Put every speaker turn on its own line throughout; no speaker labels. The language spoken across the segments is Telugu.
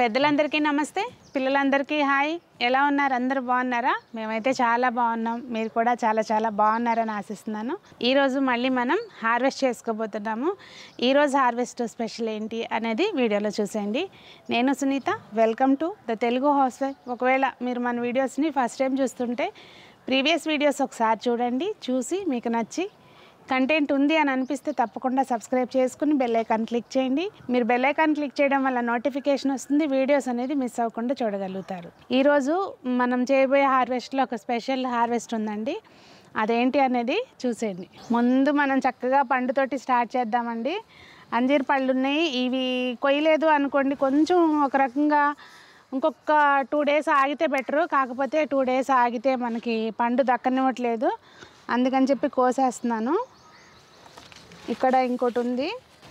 పెద్దలందరికీ నమస్తే పిల్లలందరికీ హాయ్ ఎలా ఉన్నారు అందరూ బాగున్నారా మేమైతే చాలా బాగున్నాం మీరు కూడా చాలా చాలా బాగున్నారని ఆశిస్తున్నాను ఈరోజు మళ్ళీ మనం హార్వెస్ట్ చేసుకోబోతున్నాము ఈరోజు హార్వెస్ట్ స్పెషల్ ఏంటి అనేది వీడియోలో చూసేయండి నేను Sunitha welcome to the Telugu house wife ఒకవేళ మీరు మన వీడియోస్ని ఫస్ట్ టైం చూస్తుంటే ప్రీవియస్ వీడియోస్ ఒకసారి చూడండి చూసి మీకు నచ్చి కంటెంట్ ఉంది అని అనిపిస్తే తప్పకుండా సబ్స్క్రైబ్ చేసుకుని బెల్ ఐకాన్ క్లిక్ చేయండి మీరు బెల్ ఐకాన్ క్లిక్ చేయడం వల్ల నోటిఫికేషన్ వస్తుంది వీడియోస్ అనేది మిస్ అవ్వకుండా చూడగలుగుతారు ఈరోజు మనం చేయబోయే హార్వెస్ట్లో ఒక స్పెషల్ హార్వెస్ట్ ఉందండి అదేంటి అనేది చూసేయండి ముందు మనం చక్కగా పండుతోటి స్టార్ట్ చేద్దామండి అంజీర్ పళ్ళు ఉన్నాయి ఇవి కొయ్యలేదు అనుకోండి కొంచెం ఒక రకంగా ఇంకొక టూ డేస్ ఆగితే బెటరు కాకపోతే టూ డేస్ ఆగితే మనకి పండు దక్కనివ్వట్లేదు అందుకని చెప్పి కోసేస్తున్నాను ఇక్కడ ఇంకోటి ఉంది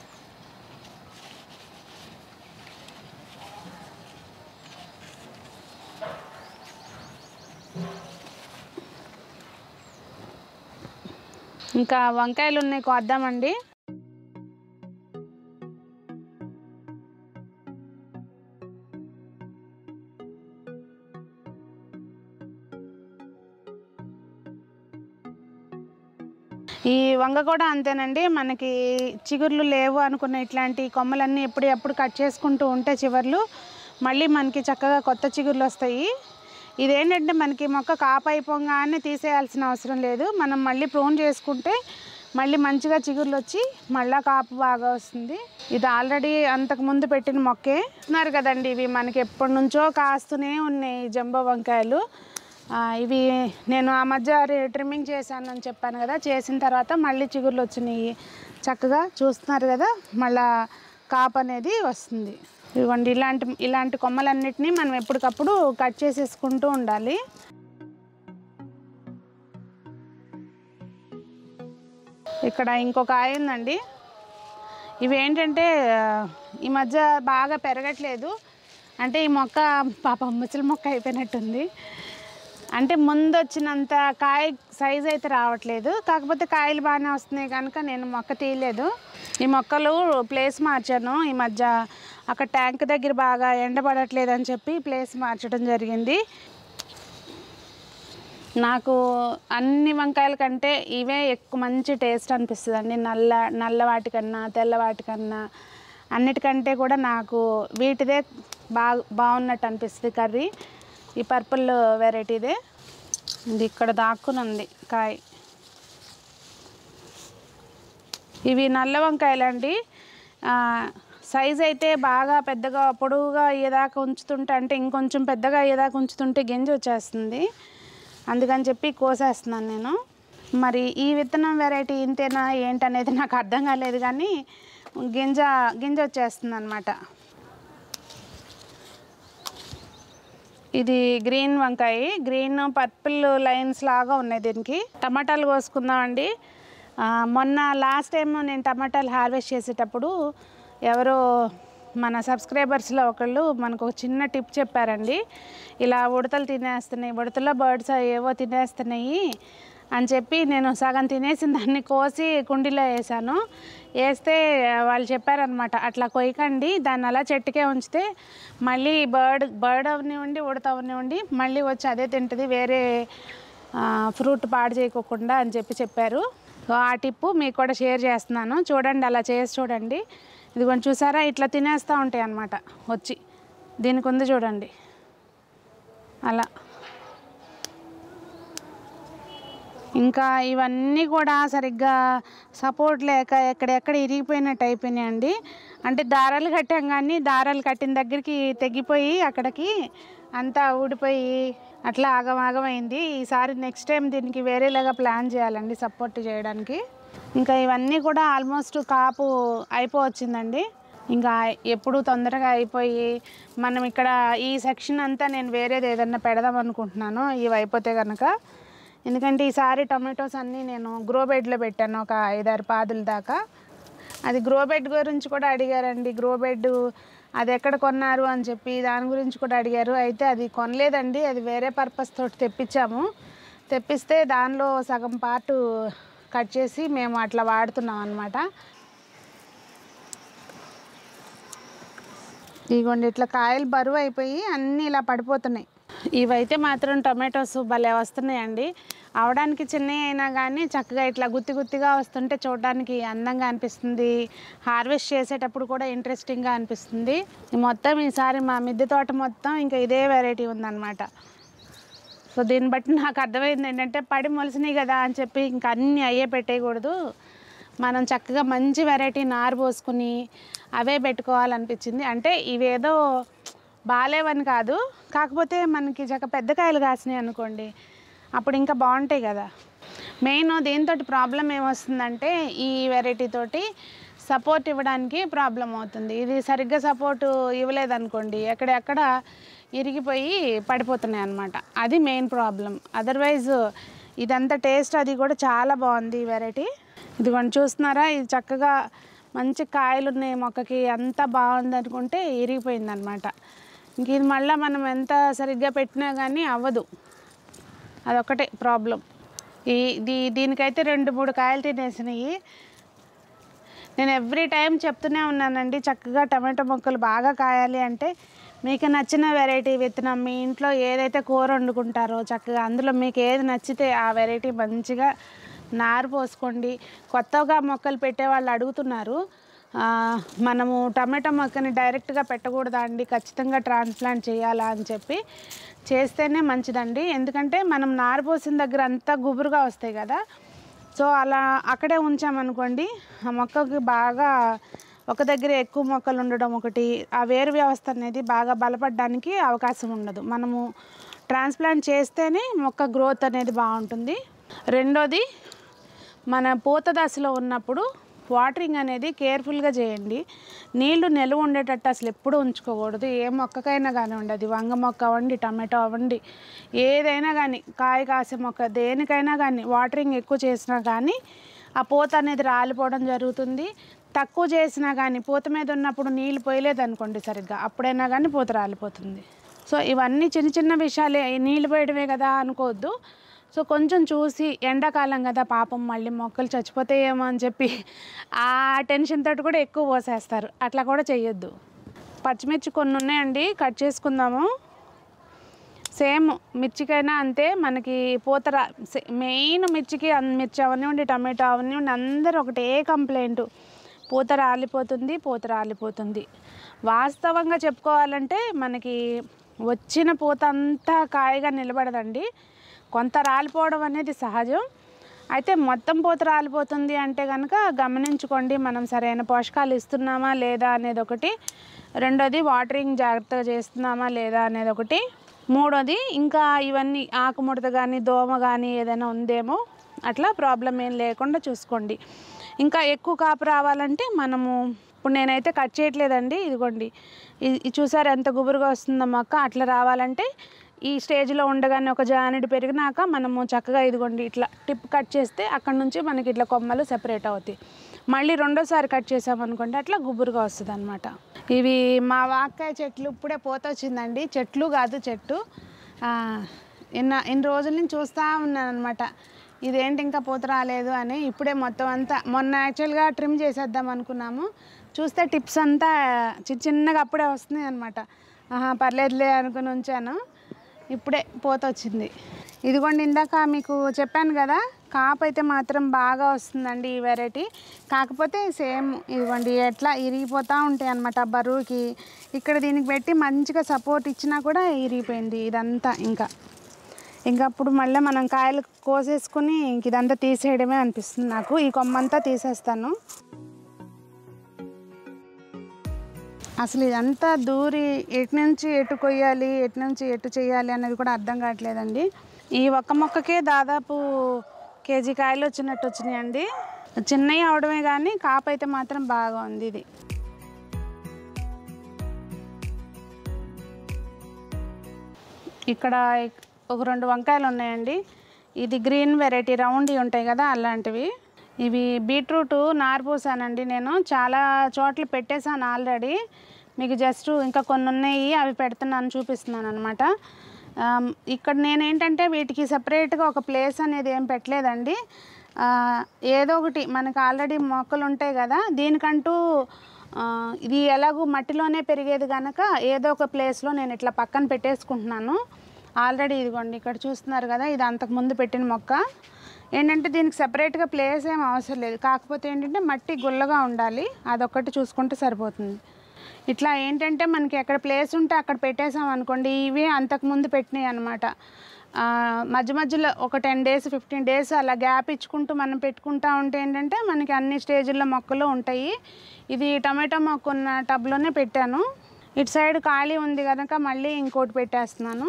ఇంకా వంకాయలు ఉన్నాయి కోద్దామండి ఈ వంగ కూడా అంతేనండి మనకి చిగుర్లు లేవు అనుకున్న ఇట్లాంటి కొమ్మలన్నీ ఎప్పుడు కట్ చేసుకుంటూ ఉంటే చివర్లు మళ్ళీ మనకి చక్కగా కొత్త చిగుర్లు వస్తాయి ఇదేంటంటే మనకి మొక్క కాపు అయిపోగానే తీసేయాల్సిన అవసరం లేదు మనం మళ్ళీ ప్రూన్ చేసుకుంటే మళ్ళీ మంచిగా చిగుర్లు వచ్చి మళ్ళా కాపు బాగా వస్తుంది ఇది ఆల్రెడీ అంతకు ముందు పెట్టిన మొక్కే ఉన్నారు కదండి ఇవి మనకి ఎప్పటి నుంచో కాస్తూనే ఉన్నాయి ఈ జంబో వంకాయలు ఆ, ఇవి నేను ఆ మధ్య రి- ట్రిమ్మింగ్ చేశాను అని చెప్పాను కదా చేసిన తర్వాత మళ్ళీ చిగుర్లు వచ్చినాయి చక్కగా చూస్తున్నారు కదా మళ్ళా కాపు అనేది వస్తుంది ఇదిగోండి ఇలాంటి ఇలాంటి కొమ్మలన్నిటినీ మనం ఎప్పటికప్పుడు కట్ చేసేసుకుంటూ ఉండాలి ఇక్కడ ఇంకొక ఆయ ఉందండి ఇవి ఏంటంటే ఆ, ఈ మధ్య బాగా పెరగట్లేదు అంటే ఈ మొక్క పాప ముసలి మొక్క అయిపోయినట్టుంది అంటే ముందు వచ్చినంత కాయ సైజ్ అయితే రావట్లేదు కాకపోతే కాయలు బాగానే వస్తున్నాయి కనుక నేను మొక్క తీయలేదు ఈ మొక్కలు ప్లేస్ మార్చాను ఈ మధ్య అక్కడ ట్యాంక్ దగ్గర బాగా ఎండబడట్లేదు అని చెప్పి ప్లేస్ మార్చడం జరిగింది నాకు అన్ని వంకాయల కంటే ఇవే ఎక్కువ మంచి టేస్ట్ అనిపిస్తుంది అండి నల్ల నల్ల వాటికన్నా తెల్ల వాటికన్నా అన్నిటికంటే కూడా నాకు వీటిదే బాగా బాగున్నట్టు అనిపిస్తుంది కర్రీ ఈ పర్పుల్ వెరైటీదే ఇది ఇక్కడ దాక్కుని ఉంది కాయ ఇవి నల్ల వంకాయలండి సైజ్ అయితే బాగా పెద్దగా పొడవుగా అయ్యేదాకా ఉంచుతుంటే అంటే ఇంకొంచెం పెద్దగా అయ్యేదాకా ఉంచుతుంటే గింజ వచ్చేస్తుంది అందుకని చెప్పి కోసేస్తున్నాను నేను మరి ఈ విత్తనం వెరైటీ ఇంతేనా ఏంటనేది నాకు అర్థం కాలేదు కానీ గింజ గింజ వచ్చేస్తుంది అనమాట ఇది గ్రీన్ వంకాయ గ్రీన్ పర్పుల్ లైన్స్ లాగా ఉన్నాయి దీనికి టమాటాలు కోసుకుందామండి ఆ, మొన్న లాస్ట్ టైం నేను టమాటాలు హార్వెస్ట్ చేసేటప్పుడు ఎవరో మన సబ్స్క్రైబర్స్లో ఒకళ్ళు మనకు ఒక చిన్న టిప్ చెప్పారండి ఇలా ఉడతలు తినేస్తున్నాయి ఉడతలో బర్డ్స్ ఏవో తినేస్తున్నాయి అని చెప్పి నేను సగం తినేసిన దాన్ని కోసి కుండీలో వేసాను వేస్తే వాళ్ళు చెప్పారనమాట అట్లా కొయ్యకండి దాన్ని అలా చెట్టుకే ఉంచితే మళ్ళీ బర్డ్ బర్డ్ అవనివ్వండి ఉడత అవనివ్వండి మళ్ళీ వచ్చి అదే తింటుంది వేరే ఫ్రూట్ పాడు చేయకోకుండా అని చెప్పి చెప్పారు సో ఆ టిప్పు మీకు కూడా షేర్ చేస్తున్నాను చూడండి అలా చేసి చూడండి ఇది కొంచెం చూసారా ఇట్లా తినేస్తూ ఉంటాయి అన్నమాట వచ్చి దీనికి ఉంది చూడండి అలా ఇంకా ఇవన్నీ కూడా సరిగ్గా సపోర్ట్ లేక ఎక్కడెక్కడ ఇరిగిపోయినట్టు అయిపోయినాయండి అంటే దారాలు కట్టాం కానీ దారాలు కట్టిన దగ్గరికి తెగిపోయి అక్కడికి అంతా ఊడిపోయి అట్లా ఆగమాగమైంది ఈసారి నెక్స్ట్ టైం దీనికి వేరేలాగా ప్లాన్ చేయాలండి సపోర్ట్ చేయడానికి ఇంకా ఇవన్నీ కూడా ఆల్మోస్ట్ కాపు అయిపోవచ్చిందండి ఇంకా ఎప్పుడు తొందరగా అయిపోయి మనం ఇక్కడ ఈ సెక్షన్ అంతా నేను వేరేది ఏదన్నా పెడదాం అనుకుంటున్నాను ఇవి అయిపోతే కనుక ఎందుకంటే ఈసారి టొమాటోస్ అన్నీ నేను గ్రో బెడ్లో పెట్టాను ఒక ఐదారు పాదుల దాకా అది గ్రో బెడ్ గురించి కూడా అడిగారండి గ్రో బెడ్ అది ఎక్కడ కొన్నారు అని చెప్పి దాని గురించి కూడా అడిగారు అయితే అది కొనలేదండి అది వేరే పర్పస్ తోటి తెప్పించాము తెప్పిస్తే దానిలో సగం పార్ట్ కట్ చేసి మేము అట్లా వాడుతున్నాం అనమాట ఇదిగోండి ఇట్లా కాయలు బరువు అయిపోయి అన్నీ ఇలా పడిపోతున్నాయి ఇవైతే మాత్రం టొమాటోస్ భలే వస్తున్నాయండి అవడానికి చిన్నవి అయినా కానీ చక్కగా ఇట్లా గుత్తి గుత్తిగా వస్తుంటే చూడడానికి అందంగా అనిపిస్తుంది హార్వెస్ట్ చేసేటప్పుడు కూడా ఇంట్రెస్టింగ్గా అనిపిస్తుంది ఈ మొత్తం ఈసారి మా మిద్దె తోట మొత్తం ఇంకా ఇదే వెరైటీ ఉందన్నమాట సో దీన్ని బట్టి నాకు అర్థమైంది ఏంటంటే పడి మొలిసినాయి కదా అని చెప్పి ఇంకా అన్నీ అయ్యే పెట్టేయకూడదు మనం చక్కగా మంచి వెరైటీ నారు పోసుకుని అవే పెట్టుకోవాలనిపించింది అంటే ఇవేదో బాగాలేవని కాదు కాకపోతే మనకి చక్క పెద్ద కాయలు కాసినాయి అనుకోండి అప్పుడు ఇంకా బాగుంటాయి కదా మెయిన్ దీంతో ప్రాబ్లం ఏమొస్తుందంటే ఈ వెరైటీ తోటి సపోర్ట్ ఇవ్వడానికి ప్రాబ్లం అవుతుంది ఇది సరిగ్గా సపోర్ట్ ఇవ్వలేదనుకోండి ఎక్కడెక్కడ ఇరిగిపోయి పడిపోతున్నాయి అన్నమాట అది మెయిన్ ప్రాబ్లం అదర్వైజ్ ఇదంతా టేస్ట్ అది కూడా చాలా బాగుంది ఈ వెరైటీ ఇదిగోండి చూస్తున్నారా ఇది చక్కగా మంచి కాయలు ఉన్నాయి మొక్కకి అంత బాగుంది అనుకుంటే ఇరిగిపోయింది అనమాట ఇంక ఇది మళ్ళీ మనం ఎంత సరిగ్గా పెట్టినా కానీ అవ్వదు అదొకటే ప్రాబ్లం ఈ దీ దీనికైతే రెండు మూడు కాయలు తినేసినాయి నేను ఎవ్రీ టైం చెప్తూనే ఉన్నానండి చక్కగా టమాటో మొక్కలు బాగా కాయాలి అంటే మీకు నచ్చిన వెరైటీ విత్తనం మీ ఇంట్లో ఏదైతే కూర వండుకుంటారో చక్కగా అందులో మీకు ఏది నచ్చితే ఆ వెరైటీ మంచిగా నారు పోసుకోండి కొత్తగా మొక్కలు పెట్టే వాళ్ళు అడుగుతున్నారు ఆ, మనము టమాటో మొక్కని డైరెక్ట్గా పెట్టకూడదా అండి ఖచ్చితంగా ట్రాన్స్ప్లాంట్ చేయాలా అని చెప్పి చేస్తేనే మంచిదండి ఎందుకంటే మనం నారు పోసిన దగ్గర అంతా గుబురుగా వస్తాయి కదా సో అలా అక్కడే ఉంచామనుకోండి ఆ మొక్కకి బాగా ఒక దగ్గర ఎక్కువ మొక్కలు ఉండడం ఒకటి ఆ వేరు వ్యవస్థ అనేది బాగా బలపడడానికి అవకాశం ఉండదు మనము ట్రాన్స్ప్లాంట్ చేస్తేనే మొక్క గ్రోత్ అనేది బాగుంటుంది రెండోది మన పూత దశలో ఉన్నప్పుడు వాటరింగ్ అనేది కేర్ఫుల్గా చేయండి నీళ్లు నిల్వ ఉండేటట్టు అసలు ఎప్పుడూ ఉంచుకోకూడదు ఏ మొక్కకైనా కానివ్వండి అది వంగ మొక్క అవ్వండి టమాటో అవ్వండి ఏదైనా కానీ కాయ కాసే మొక్క దేనికైనా కానీ వాటరింగ్ ఎక్కువ చేసినా కానీ ఆ పూత అనేది రాలిపోవడం జరుగుతుంది తక్కువ చేసినా కానీ పూత మీద ఉన్నప్పుడు నీళ్ళు పోయలేదు అనుకోండి సరిగ్గా అప్పుడైనా కానీ పూత రాలిపోతుంది సో ఇవన్నీ చిన్న చిన్న విషయాలే నీళ్ళు పోయడమే కదా అనుకోవద్దు సో కొంచెం చూసి ఎండాకాలం కదా పాపం మళ్ళీ మొక్కలు చచ్చిపోతాయేమో అని చెప్పి ఆ టెన్షన్ తోటి కూడా ఎక్కువ పోసేస్తారు అట్లా కూడా చెయ్యొద్దు పచ్చిమిర్చి కొన్ని ఉన్నాయండి కట్ చేసుకుందాము సేమ్ మిర్చికైనా అంతే మనకి పూతర మెయిన్ మిర్చికి అన్- మిర్చి అవనివ్వండి టమాటో అవనివ్వండి అందరూ ఒకటే కంప్లైంట్ పూత రాలిపోతుంది పూత రాలిపోతుంది వాస్తవంగా చెప్పుకోవాలంటే మనకి వచ్చిన పూత అంతా కాయగా నిలబడదండి కొంత రాలిపోవడం అనేది సహజం అయితే మొత్తం పూత రాలిపోతుంది అంటే కనుక గమనించుకోండి మనం సరైన పోషకాలు ఇస్తున్నామా లేదా అనేది ఒకటి రెండోది వాటరింగ్ జాగ్రత్తగా చేస్తున్నామా లేదా అనేది ఒకటి మూడోది ఇంకా ఇవన్నీ ఆకుముడత కానీ దోమ కానీ ఏదైనా ఉందేమో అట్లా ప్రాబ్లం ఏం లేకుండా చూసుకోండి ఇంకా ఎక్కువ కాపు రావాలంటే మనము ఇప్పుడు నేనైతే కట్ చేయట్లేదండి ఇదిగోండి ఇది ఇది చూసారు ఎంత గుబురుగా వస్తుందో మొక్క అట్లా రావాలంటే ఈ స్టేజ్లో ఉండగానే ఒక జానెడు పెరిగినాక మనము చక్కగా ఇదిగోండి ఇట్లా టిప్ కట్ చేస్తే అక్కడ నుంచి మనకి ఇట్లా కొమ్మలు సెపరేట్ అవుతాయి మళ్ళీ రెండోసారి కట్ చేసామనుకోండి అట్లా గుబురుగా వస్తుంది అనమాట ఇవి మా వాక్కాయ చెట్లు ఇప్పుడే పోత వచ్చిందండి చెట్లు కాదు చెట్టు ఆ, ఇన్న ఇన్ని రోజుల నుంచి చూస్తూ ఉన్నాను అనమాట ఇదేంటి ఇంకా పూత రాలేదు అని ఇప్పుడే మొత్తం అంతా మొన్న యాక్చువల్గా ట్రిమ్ చేసేద్దాం అనుకున్నాము చూస్తే టిప్స్ అంతా చిన్న చిన్నగా అప్పుడే వస్తున్నాయి అనమాట ఆహా పర్లేదులే అనుకుని ఉంచాను ఇప్పుడే పోత వచ్చింది ఇదిగోండి ఇందాక మీకు చెప్పాను కదా కాపు అయితే మాత్రం బాగా వస్తుందండి ఈ వెరైటీ కాకపోతే సేమ్ ఇదిగోండి ఎట్లా ఇరిగిపోతూ ఉంటాయి అనమాట బరువుకి ఇక్కడ దీనికి పెట్టి మంచిగా సపోర్ట్ ఇచ్చినా కూడా ఇరిగిపోయింది ఇదంతా ఇంకా ఇంకా అప్పుడు మళ్ళీ మనం కాయలు కోసేసుకుని ఇంక ఇదంతా తీసేయడమే అనిపిస్తుంది నాకు ఈ కొమ్మంతా తీసేస్తాను అసలు ఇదంతా దూరి ఎటు నుంచి ఎటు కొయ్యాలి ఎటు నుంచి ఎటు చేయాలి అనేది కూడా అర్థం కావట్లేదండి ఈ ఒక్క మొక్కకే దాదాపు కేజీ కాయలు వచ్చినట్టు వచ్చినాయండి చిన్నవి అవడమే కానీ కాపు అయితే మాత్రం బాగా ఉంది ఇది ఇక్కడ ఒక రెండు వంకాయలు ఉన్నాయండి ఇది గ్రీన్ వెరైటీ రౌండ్ ఉంటాయి కదా అలాంటివి ఇవి బీట్రూట్ నారు పోసానండి నేను చాలా చోట్ల పెట్టేశాను ఆల్రెడీ మీకు జస్ట్ ఇంకా కొన్ని ఉన్నాయి అవి పెడుతున్నాను చూపిస్తున్నాను అనమాట ఇక్కడ నేనేంటంటే వీటికి సపరేట్గా ఒక ప్లేస్ అనేది ఏం పెట్టలేదండి ఆ, ఏదో ఒకటి మనకి ఆల్రెడీ మొక్కలు ఉంటాయి కదా దీనికంటూ ఆ, ఇది ఎలాగో మట్టిలోనే పెరిగేది కనుక ఏదో ఒక ప్లేస్లో నేను ఇట్లా పక్కన పెట్టేసుకుంటున్నాను ఆల్రెడీ ఇదిగోండి ఇక్కడ చూస్తున్నారు కదా ఇది అంతకు ముందు పెట్టిన మొక్క ఏంటంటే దీనికి సెపరేట్గా ప్లేస్ ఏం అవసరం లేదు కాకపోతే ఏంటంటే మట్టి గుల్లగా ఉండాలి అదొక్కటి చూసుకుంటే సరిపోతుంది ఇట్లా ఏంటంటే మనకి ఎక్కడ ప్లేస్ ఉంటే అక్కడ పెట్టేసాం అనుకోండి ఇవి అంతకుముందు పెట్టినాయి అనమాట మధ్య మధ్యలో ఒక టెన్ డేస్ ఫిఫ్టీన్ డేస్ అలా గ్యాప్ ఇచ్చుకుంటూ మనం పెట్టుకుంటా ఉంటే ఏంటంటే మనకి అన్ని స్టేజ్ల్లో మొక్కలు ఉంటాయి ఇది టమాటో మొక్క ఉన్న టబ్లోనే పెట్టాను ఇటు సైడ్ ఖాళీ ఉంది కనుక మళ్ళీ ఇంకోటి పెట్టేస్తున్నాను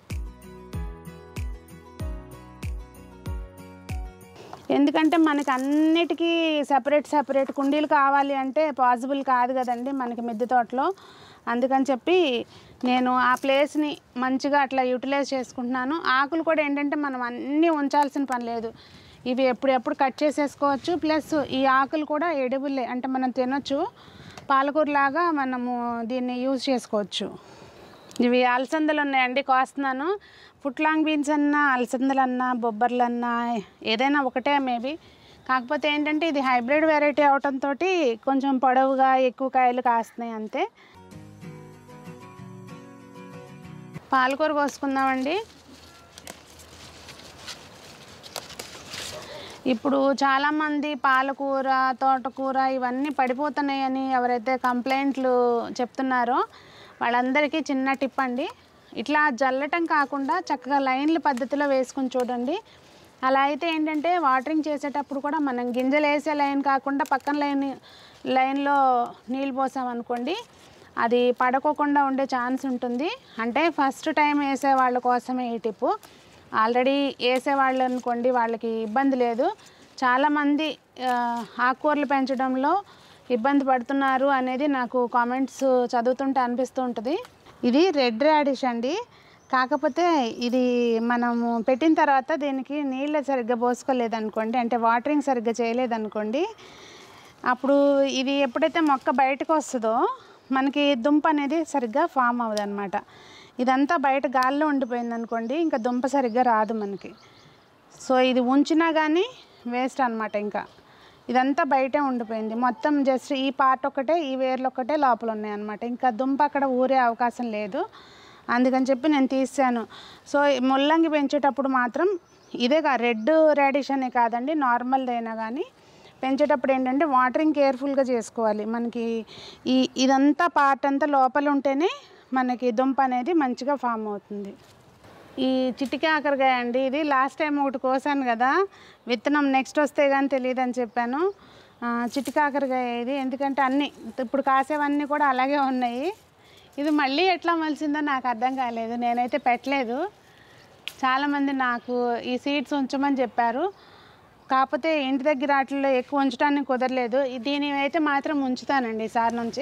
ఎందుకంటే మనకి అన్నిటికీ సపరేట్ సపరేట్ కుండీలు కావాలి అంటే పాసిబుల్ కాదు కదండి మనకి మిద్దె తోటలో అందుకని చెప్పి నేను ఆ ప్లేస్ని మంచిగా అట్లా యూటిలైజ్ చేసుకుంటున్నాను ఆకులు కూడా ఏంటంటే మనం అన్నీ ఉంచాల్సిన పని లేదు ఇవి ఎప్పుడెప్పుడు కట్ చేసేసుకోవచ్చు ప్లస్ ఈ ఆకులు కూడా ఎడిబుల్లే అంటే మనం తినొచ్చు పాలకూరలాగా మనము దీన్ని యూజ్ చేసుకోవచ్చు ఇవి అలసందలు ఉన్నాయండి కోస్తున్నాను ఫుట్లాంగ్ బీన్స్ అన్నా అలసందలు అన్నా బొబ్బర్లు అన్నా ఏదైనా ఒకటే మేబీ కాకపోతే ఏంటంటే ఇది హైబ్రిడ్ వెరైటీ అవటంతో కొంచెం పొడవుగా ఎక్కువ కాయలు కాస్తున్నాయి అంతే పాలకూర కోసుకుందామండి ఇప్పుడు చాలామంది పాలకూర తోటకూర ఇవన్నీ పడిపోతున్నాయని ఎవరైతే కంప్లైంట్లు చెప్తున్నారో వాళ్ళందరికీ చిన్న టిప్ అండి ఇట్లా జల్లటం కాకుండా చక్కగా లైన్ల పద్ధతిలో వేసుకుని చూడండి అలా అయితే ఏంటంటే వాటరింగ్ చేసేటప్పుడు కూడా మనం గింజలు వేసే లైన్ కాకుండా పక్కన లైన్ లైన్లో నీళ్ళు పోసామనుకోండి అది పడకోకుండా ఉండే ఛాన్స్ ఉంటుంది అంటే ఫస్ట్ టైం వేసే వాళ్ళ కోసమే ఈ టిప్పు ఆల్రెడీ వేసేవాళ్ళు అనుకోండి వాళ్ళకి ఇబ్బంది లేదు చాలామంది ఆ, ఆకుకూరలు పెంచడంలో ఇబ్బంది పడుతున్నారు అనేది నాకు కామెంట్స్ చదువుతుంటే అనిపిస్తూ ఉంటుంది ఇది రెడ్ రాడిష్ అండి కాకపోతే ఇది మనము పెట్టిన తర్వాత దీనికి నీళ్ళు సరిగ్గా పోసుకోలేదనుకోండి అంటే వాటరింగ్ సరిగ్గా చేయలేదనుకోండి అప్పుడు ఇది ఎప్పుడైతే మొక్క బయటకు వస్తుందో మనకి దుంప అనేది సరిగ్గా ఫామ్ అవ్వదు అనమాట ఇదంతా బయట గాల్లో ఉండిపోయింది అనుకోండి ఇంకా దుంప సరిగ్గా రాదు మనకి సో ఇది ఉంచినా కానీ వేస్ట్ అనమాట ఇంకా ఇదంతా బయటే ఉండిపోయింది మొత్తం జస్ట్ ఈ పార్ట్ ఒకటే ఈ వేర్లు ఒకటే లోపల ఉన్నాయి అనమాట ఇంకా దుంప అక్కడ ఊరే అవకాశం లేదు అందుకని చెప్పి నేను తీసాను సో ఈ ముల్లంగి పెంచేటప్పుడు మాత్రం ఇదే కా రెడ్ రాడిష్ అనే కాదండి నార్మల్దైనా కానీ పెంచేటప్పుడు ఏంటంటే వాటరింగ్ కేర్ఫుల్గా చేసుకోవాలి మనకి ఈ ఇదంతా పార్ట్ అంతా లోపల ఉంటేనే మనకి దుంప అనేది మంచిగా ఫామ్ అవుతుంది ఈ చిటికి ఆకరకాయ అండి ఇది లాస్ట్ టైం ఒకటి కోసాను కదా విత్తనం నెక్స్ట్ వస్తే కానీ తెలియదు అని చెప్పాను ఆ, చిటికి ఆకరకాయ ఇది ఎందుకంటే అన్నీ ఇప్పుడు కాసేవన్నీ కూడా అలాగే ఉన్నాయి ఇది మళ్ళీ ఎట్లా మలిసిందో నాకు అర్థం కాలేదు నేనైతే పెట్టలేదు చాలామంది నాకు ఈ సీడ్స్ ఉంచమని చెప్పారు కాకపోతే ఇంటి దగ్గర వాటిల్లో ఎక్కువ ఉంచడానికి కుదరలేదు ఈ- దీని అయితే మాత్రం ఉంచుతానండి ఈసారి నుంచి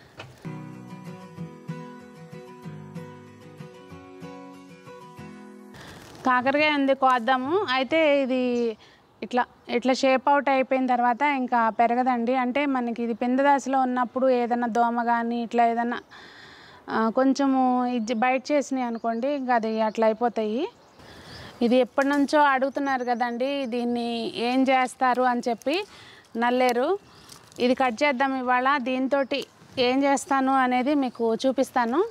కాకరకాయ ఉంది కోద్దాము అయితే ఇది ఇట్లా ఇట్లా షేప్ అవుట్ అయిపోయిన తర్వాత ఇంకా పెరగదండి అంటే మనకి ఇది పింద దశలో ఉన్నప్పుడు ఏదైనా దోమ కానీ ఇట్లా ఏదైనా ఆ, కొంచెము ఇది బయట చేసినాయి అనుకోండి ఇంకా అది అట్లా అయిపోతాయి ఇది ఎప్పటి నుంచో అడుగుతున్నారు కదండి దీన్ని ఏం చేస్తారు అని చెప్పి నల్లేరు ఇది కట్ చేద్దాం ఇవాళ దీంతో ఏం చేస్తాను అనేది మీకు చూపిస్తాను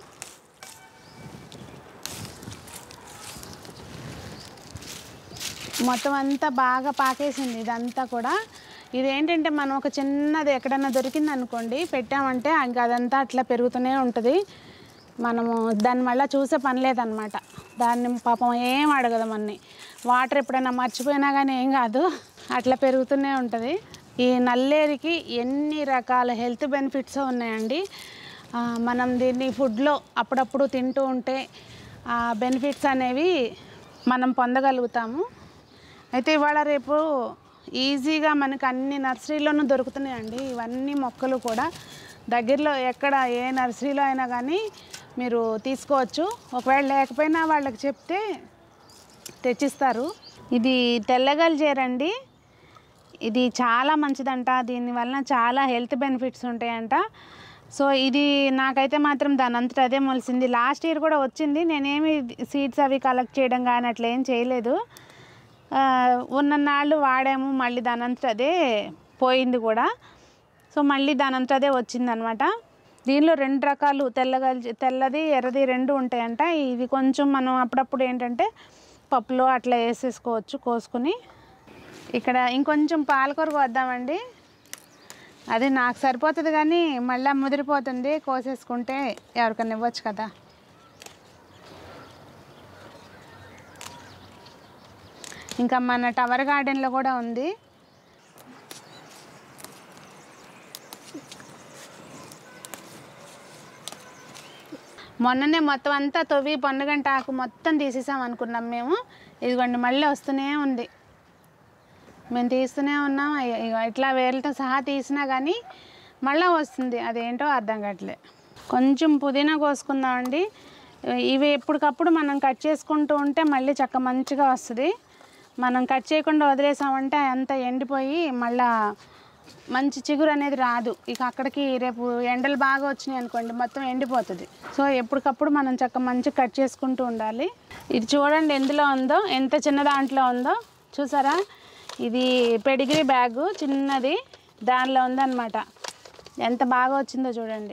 మొత్తం అంతా బాగా పాకేసింది ఇదంతా కూడా ఇదేంటంటే మనం ఒక చిన్నది ఎక్కడైనా దొరికింది అనుకోండి పెట్టామంటే ఇంకా అదంతా అట్లా పెరుగుతూనే ఉంటుంది మనము దాన్ని మళ్ళీ చూసే పని లేదనమాట దాన్ని పాపం ఏం అడగదు మనని వాటర్ ఎప్పుడైనా మర్చిపోయినా కానీ ఏం కాదు అట్లా పెరుగుతూనే ఉంటుంది ఈ నల్లేరికి ఎన్ని రకాల హెల్త్ బెనిఫిట్స్ ఉన్నాయండి ఆ, మనం దీన్ని ఫుడ్లో అప్పుడప్పుడు తింటూ ఉంటే ఆ బెనిఫిట్స్ అనేవి మనం పొందగలుగుతాము అయితే ఇవాళ రేపు ఈజీగా మనకు అన్ని నర్సరీలోనూ దొరుకుతున్నాయండి ఇవన్నీ మొక్కలు కూడా దగ్గరలో ఎక్కడ ఏ నర్సరీలో అయినా కానీ మీరు తీసుకోవచ్చు ఒకవేళ లేకపోయినా వాళ్ళకి చెప్తే తెచ్చిస్తారు ఇది తెల్లగలిజేరండి ఇది చాలా మంచిదంట దీనివల్ల చాలా హెల్త్ బెనిఫిట్స్ ఉంటాయంట సో ఇది నాకైతే మాత్రం దాని అంతటా అదే మొలిసింది లాస్ట్ ఇయర్ కూడా వచ్చింది నేనేమి సీడ్స్ అవి కలెక్ట్ చేయడం కానీ అట్లా ఏం చేయలేదు ఆ, ఉన్న నాళ్ళు వాడాము మళ్ళీ దాని అంతటా అదే పోయింది కూడా సో మళ్ళీ దానంతా అదే వచ్చిందనమాట దీనిలో రెండు రకాలు తెల్లగా తెల్లది ఎర్రది రెండు ఉంటాయంట ఇది కొంచెం మనం అప్పుడప్పుడు ఏంటంటే పప్పులో అట్లా వేసేసుకోవచ్చు కోసుకుని ఇక్కడ ఇంకొంచెం పాలకూర వద్దామండి అది నాకు సరిపోతుంది కానీ మళ్ళీ ముదిరిపోతుంది కోసేసుకుంటే ఎవరికైనా ఇవ్వచ్చు కదా ఇంకా మన టవర్ గార్డెన్లో కూడా ఉంది మొన్ననే మొత్తం అంతా తొవ్వి పొన్నగంట ఆకు మొత్తం తీసేసాం అనుకున్నాం మేము ఇదిగోండి మళ్ళీ వస్తూనే ఉంది మేము తీస్తూనే ఉన్నాం ఇ- ఇగో ఇట్లా వేలతో సహా తీసినా కానీ మళ్ళీ వస్తుంది అదేంటో అర్థం కావట్లే కొంచెం పుదీనా కోసుకుందామండి ఇవి ఎప్పటికప్పుడు మనం కట్ చేసుకుంటూ ఉంటే మళ్ళీ చక్క మంచిగా వస్తుంది మనం కట్ చేయకుండా వదిలేసామంటే అంతా ఎండిపోయి మళ్ళా మంచి చిగురు అనేది రాదు ఇక అక్కడికి రేపు ఎండలు బాగా వచ్చినాయి అనుకోండి మొత్తం ఎండిపోతుంది సో ఎప్పటికప్పుడు మనం చక్క మంచి కట్ చేసుకుంటూ ఉండాలి ఇది చూడండి ఎందులో ఉందో ఎంత చిన్న దాంట్లో ఉందో చూసారా ఇది పెడిగ్రీ బ్యాగు చిన్నది దానిలో ఉందన్నమాట ఎంత బాగా వచ్చిందో చూడండి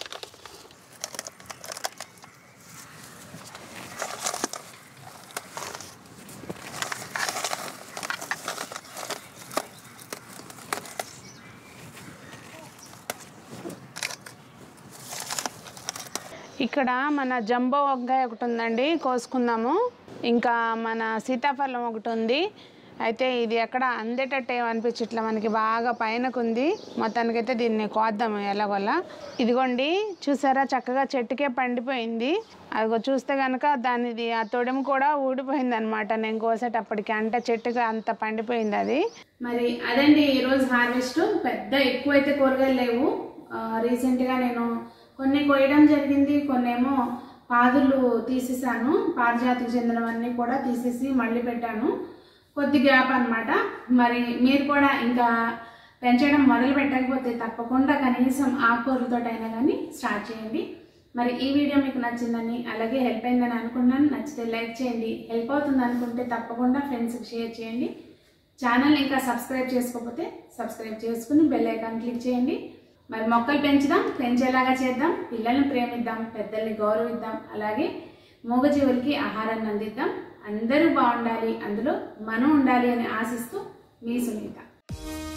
ఇక్కడ మన జంబో వంకాయ ఒకటి ఉందండి కోసుకుందాము ఇంకా మన సీతాఫలం ఒకటి ఉంది అయితే ఇది ఎక్కడ అందేటట్టు ఏమనిపించట్లే మనకి బాగా పైనకుంది మొత్తానికైతే దీన్ని కోద్దాము ఎలాగోలా ఇదిగోండి చూసారా చక్కగా చెట్టుకే పండిపోయింది అదిగో చూస్తే కనుక దానిది ఆ తొడెము కూడా ఊడిపోయింది అనమాట నేను కోసేటప్పటికి అంటే చెట్టుగా అంత పండిపోయింది అది మరి అదండి ఈరోజు హార్వెస్ట్ పెద్ద ఎక్కువ అయితే కూరగాయలు లేవు రీసెంట్గా నేను కొన్ని కోయడం జరిగింది కొన్నేమో పాదులు తీసేసాను పారిజాతికి చెందినవన్నీ కూడా తీసేసి మళ్ళీ పెట్టాను కొద్ది గ్యాప్ అన్నమాట మరి మీరు కూడా ఇంకా పెంచడం మొదలు పెట్టకపోతే తప్పకుండా కనీసం ఆకుకూరలతోటైనా కానీ స్టార్ట్ చేయండి మరి ఈ వీడియో మీకు నచ్చిందని అలాగే హెల్ప్ అయిందని అనుకున్నాను నచ్చితే లైక్ చేయండి హెల్ప్ అవుతుంది అనుకుంటే తప్పకుండా ఫ్రెండ్స్కి షేర్ చేయండి ఛానల్ ఇంకా సబ్స్క్రైబ్ చేసుకోకపోతే సబ్స్క్రైబ్ చేసుకుని బెల్ ఐకాన్ క్లిక్ చేయండి మరి మొక్కలు పెంచుదాం పెంచేలాగా చేద్దాం పిల్లల్ని ప్రేమిద్దాం పెద్దల్ని గౌరవిద్దాం అలాగే మూగజీవులకి ఆహారాన్ని అందిద్దాం అందరూ బాగుండాలి అందులో మనం ఉండాలి అని ఆశిస్తూ మీ సునీత